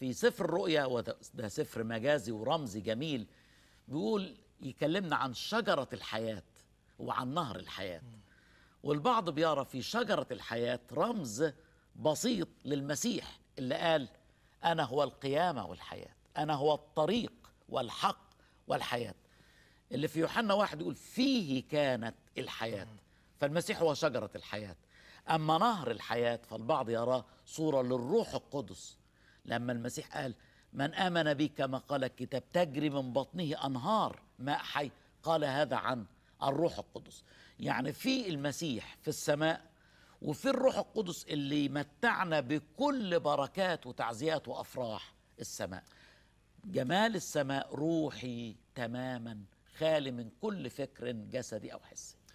في سفر الرؤيا وده ده سفر مجازي ورمزي جميل بيقول يكلمنا عن شجرة الحياة وعن نهر الحياة والبعض بيرى في شجرة الحياة رمز بسيط للمسيح اللي قال أنا هو القيامة والحياة أنا هو الطريق والحق والحياة اللي في يوحنا واحد يقول فيه كانت الحياة فالمسيح هو شجرة الحياة أما نهر الحياة فالبعض يراه صورة للروح القدس لما المسيح قال من آمن بي كما قال الكتاب تجري من بطنه أنهار ماء حي قال هذا عن الروح القدس يعني في المسيح في السماء وفي الروح القدس اللي يمتعنا بكل بركات وتعزيات وأفراح السماء جمال السماء روحي تماما خالي من كل فكر جسدي أو حسي